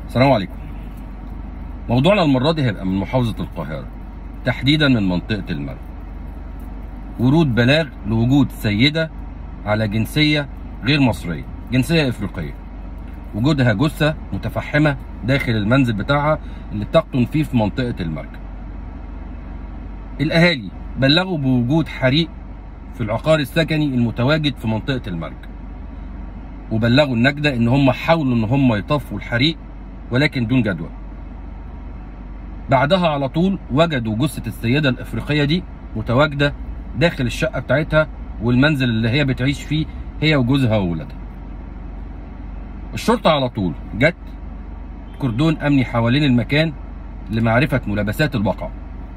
السلام عليكم موضوعنا المرة دي هيبقى من محافظة القاهرة تحديدا من منطقة المرج ورود بلاغ لوجود سيدة على جنسية غير مصرية جنسية إفريقية وجودها جثة متفحمة داخل المنزل بتاعها اللي بتقطن فيه في منطقة المرج الأهالي بلغوا بوجود حريق في العقار السكني المتواجد في منطقة المرج وبلغوا النجدة ان هم حاولوا ان هم يطفوا الحريق ولكن دون جدوى بعدها على طول وجدوا جثة السيدة الافريقية دي متواجدة داخل الشقة بتاعتها والمنزل اللي هي بتعيش فيه هي وجوزها وولادها الشرطة على طول جت كردون امني حوالين المكان لمعرفة ملابسات الواقع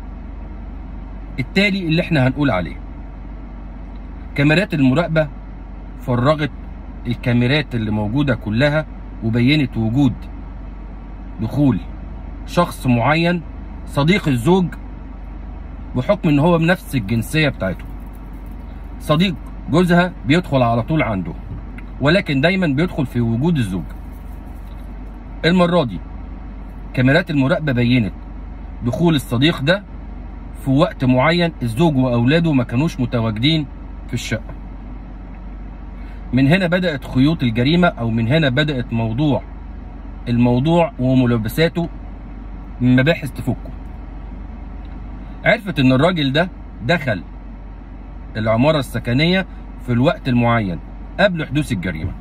التالي اللي احنا هنقول عليه كاميرات المراقبة فرغت الكاميرات اللي موجودة كلها وبينت وجود دخول شخص معين صديق الزوج بحكم ان هو بنفس الجنسية بتاعته صديق جوزها بيدخل على طول عنده ولكن دايما بيدخل في وجود الزوج المرة دي كاميرات المراقبة بينت دخول الصديق ده في وقت معين الزوج واولاده ما كانوش متواجدين في الشقة من هنا بدأت خيوط الجريمة أو من هنا بدأت موضوع الموضوع وملابساته من مباحث تفكه عرفت إن الراجل ده دخل العمارة السكنية في الوقت المعين قبل حدوث الجريمة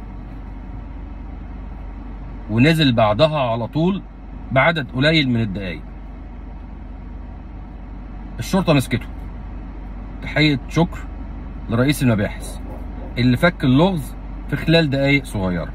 ونزل بعدها على طول بعدد قليل من الدقايق الشرطة مسكته تحية شكر لرئيس المباحث اللي فك اللغز في خلال دقايق صغيرة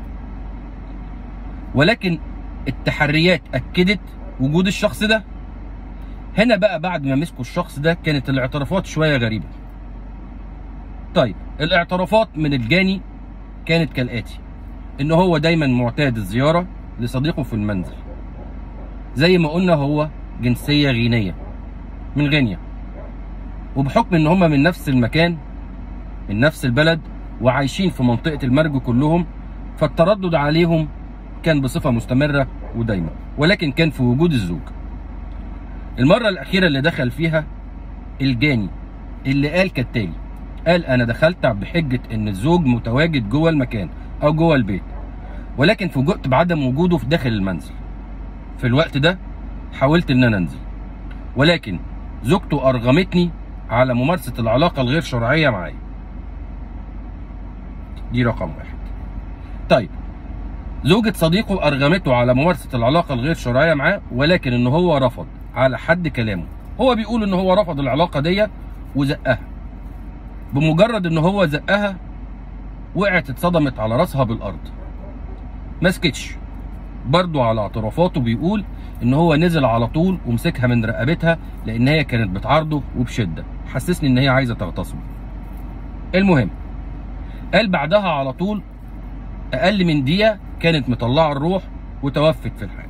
ولكن التحريات أكدت وجود الشخص ده هنا بقى بعد ما مسكوا الشخص ده كانت الاعترافات شوية غريبة طيب الاعترافات من الجاني كانت كالآتي ان هو دايما معتاد الزيارة لصديقه في المنزل زي ما قلنا هو جنسية غينية من غينيا وبحكم ان هم من نفس المكان من نفس البلد وعايشين في منطقة المرج كلهم فالتردد عليهم كان بصفة مستمرة ودايما ولكن كان في وجود الزوج المرة الأخيرة اللي دخل فيها الجاني اللي قال كالتالي قال أنا دخلت بحجة إن الزوج متواجد جوه المكان أو جوه البيت ولكن فوجئت بعدم وجوده في داخل المنزل في الوقت ده حاولت إن أنا أنزل ولكن زوجته أرغمتني على ممارسة العلاقة الغير شرعية معايا دي رقم واحد طيب زوجة صديقه أرغمته على ممارسة العلاقة الغير شرعية معاه ولكن إن هو رفض على حد كلامه هو بيقول إن هو رفض العلاقة دي وزقها بمجرد إن هو زقها وقعت اتصدمت على راسها بالأرض ما سكتش برضه على اعترافاته بيقول ان هو نزل على طول ومسكها من رقبتها لان هي كانت بتعارضه وبشده حسسني ان هي عايزه تغتصبه المهم قال بعدها على طول اقل من دقيقه كانت مطلعه الروح وتوفت في الحال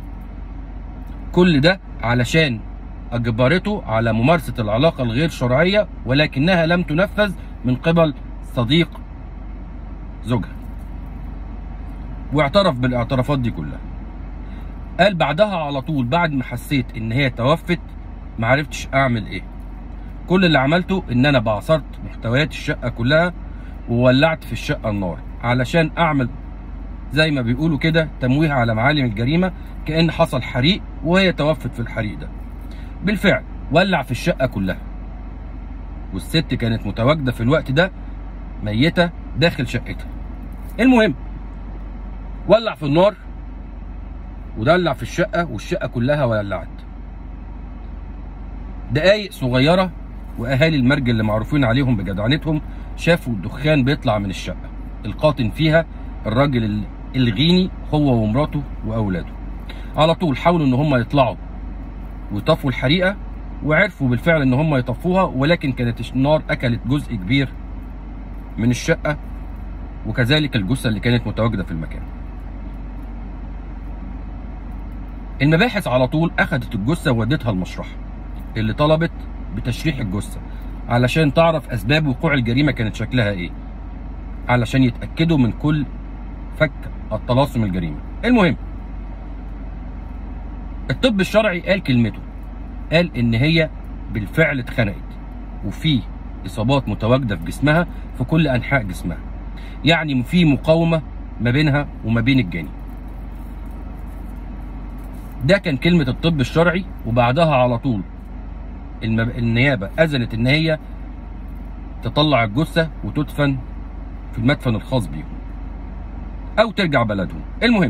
كل ده علشان اجبرته على ممارسه العلاقه الغير شرعيه ولكنها لم تنفذ من قبل صديق زوجها واعترف بالاعترافات دي كلها قال بعدها على طول بعد ما حسيت ان هي توفت معرفتش اعمل ايه كل اللي عملته ان انا بعصرت محتويات الشقه كلها وولعت في الشقه النار علشان اعمل زي ما بيقولوا كده تمويه على معالم الجريمه كان حصل حريق وهي توفت في الحريق ده بالفعل ولع في الشقه كلها والست كانت متواجده في الوقت ده ميته داخل شقتها المهم ولع في النار ودلع في الشقه والشقه كلها ولعت دقايق صغيره واهالي المرج اللي معروفين عليهم بجدعنتهم شافوا الدخان بيطلع من الشقه القاطن فيها الراجل الغيني هو ومراته واولاده على طول حاولوا ان هم يطلعوا ويطفوا الحريقه وعرفوا بالفعل ان هم يطفوها ولكن كانت النار اكلت جزء كبير من الشقه وكذلك الجثه اللي كانت متواجده في المكان المباحث على طول اخذت الجثه وودتها المشرحه اللي طلبت بتشريح الجثه علشان تعرف اسباب وقوع الجريمه كانت شكلها ايه علشان يتاكدوا من كل فك الطلاسم الجريمه المهم الطب الشرعي قال كلمته قال ان هي بالفعل اتخنقت وفي اصابات متواجده في جسمها في كل انحاء جسمها يعني في مقاومه ما بينها وما بين الجاني ده كان كلمه الطب الشرعي وبعدها على طول المب... النيابه اذنت ان هي تطلع الجثه وتدفن في المدفن الخاص بيهم او ترجع بلدهم المهم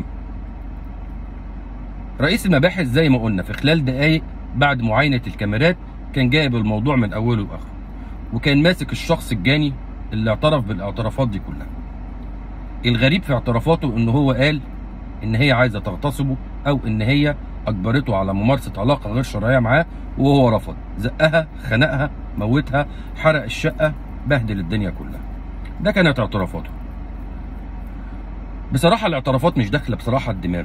رئيس المباحث زي ما قلنا في خلال دقايق بعد معاينه الكاميرات كان جايب الموضوع من اوله لاخره وكان ماسك الشخص الجاني اللي اعترف بالاعترافات دي كلها الغريب في اعترافاته ان هو قال ان هي عايزه تغتصبه او ان هي اجبرته على ممارسه علاقه غير شرعيه معاه وهو رفض زقها خنقها موتها حرق الشقه بهدل الدنيا كلها ده كانت اعترافاته بصراحه الاعترافات مش داخله بصراحه الدماغ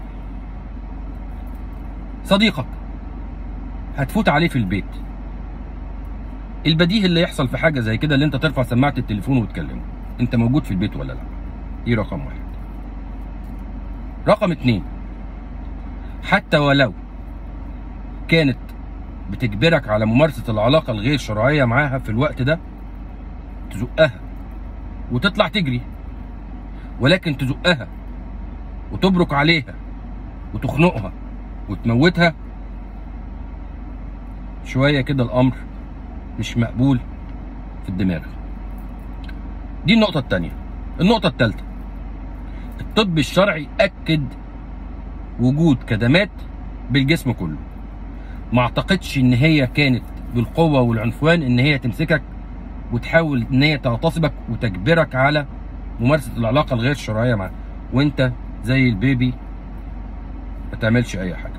صديقك هتفوت عليه في البيت البديهي اللي يحصل في حاجه زي كده اللي انت ترفع سماعه التليفون وتكلمه انت موجود في البيت ولا لا دي رقم واحد رقم اتنين حتى ولو كانت بتجبرك على ممارسة العلاقة الغير شرعية معاها في الوقت ده تزقها وتطلع تجري ولكن تزقها وتبرك عليها وتخنقها وتموتها شوية كده الأمر مش مقبول في الدماغ دي النقطة التانية النقطة التالتة الطب الشرعي أكد وجود كدمات بالجسم كله ما اعتقدش ان هي كانت بالقوة والعنفوان ان هي تمسكك وتحاول ان هي تغتصبك وتجبرك على ممارسة العلاقة الغير شرعية معاها وانت زي البيبي ما تعملش اي حاجة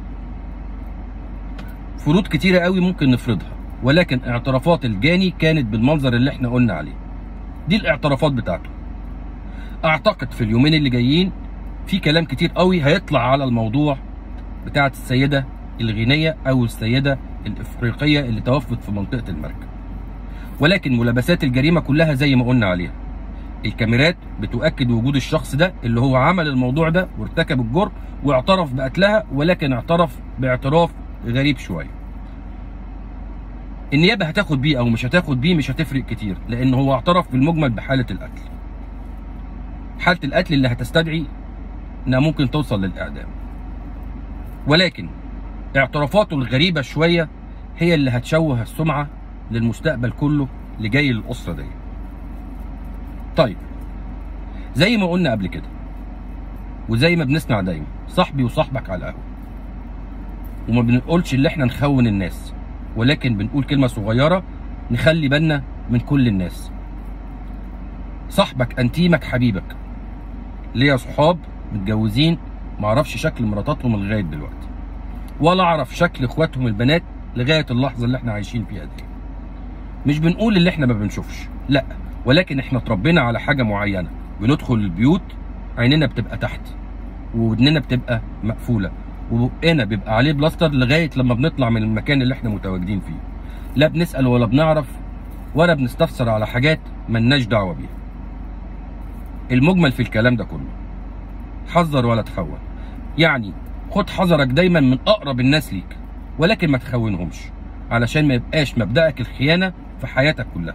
فروض كتيرة قوي ممكن نفرضها ولكن اعترافات الجاني كانت بالمنظر اللي احنا قلنا عليه دي الاعترافات بتاعته اعتقد في اليومين اللي جايين في كلام كتير قوي هيطلع على الموضوع بتاعت السيدة الغينية او السيدة الافريقية اللي توفت في منطقة المركب ولكن ملابسات الجريمة كلها زي ما قلنا عليها الكاميرات بتؤكد وجود الشخص ده اللي هو عمل الموضوع ده وارتكب الجرم واعترف بقتلها ولكن اعترف باعتراف غريب شويه النيابه هتاخد بيه او مش هتاخد بيه مش هتفرق كتير لان هو اعترف بالمجمل بحاله القتل حاله القتل اللي هتستدعي انها ممكن توصل للاعدام ولكن اعترافاته الغريبه شويه هي اللي هتشوه السمعه للمستقبل كله اللي جاي للاسره دي طيب زي ما قلنا قبل كده وزي ما بنسمع دايما صاحبي وصاحبك على القهوه وما بنقولش اللي احنا نخون الناس ولكن بنقول كلمه صغيره نخلي بالنا من كل الناس صاحبك انتيمك حبيبك ليا صحاب متجوزين معرفش شكل مراتاتهم لغايه دلوقتي ولا اعرف شكل اخواتهم البنات لغايه اللحظه اللي احنا عايشين فيها دي مش بنقول اللي احنا ما بنشوفش لا ولكن احنا اتربينا على حاجه معينه بندخل البيوت عيننا بتبقى تحت ودننا بتبقى مقفوله وبقنا بيبقى عليه بلاستر لغايه لما بنطلع من المكان اللي احنا متواجدين فيه لا بنسال ولا بنعرف ولا بنستفسر على حاجات ملناش دعوه بيها المجمل في الكلام ده كله حذر ولا تخون يعني خد حذرك دايما من اقرب الناس ليك ولكن ما تخونهمش علشان ما يبقاش مبدأك الخيانه في حياتك كلها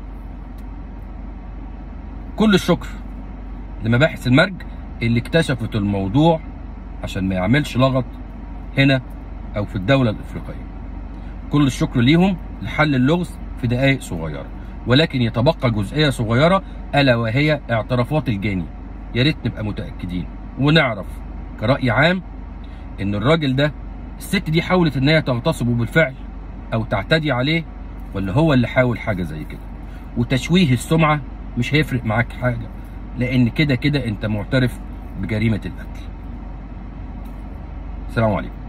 كل الشكر لمباحث المرج اللي اكتشفت الموضوع عشان ما يعملش لغط هنا او في الدولة الافريقية كل الشكر ليهم لحل اللغز في دقائق صغيرة ولكن يتبقى جزئية صغيرة الا وهي اعترافات الجاني يا ريت نبقى متأكدين ونعرف كرأي عام ان الراجل ده الست دي حاولت ان هي تغتصبه بالفعل او تعتدي عليه ولا هو اللي حاول حاجة زي كده وتشويه السمعة مش هيفرق معاك حاجة لان كده كده انت معترف بجريمة القتل السلام عليكم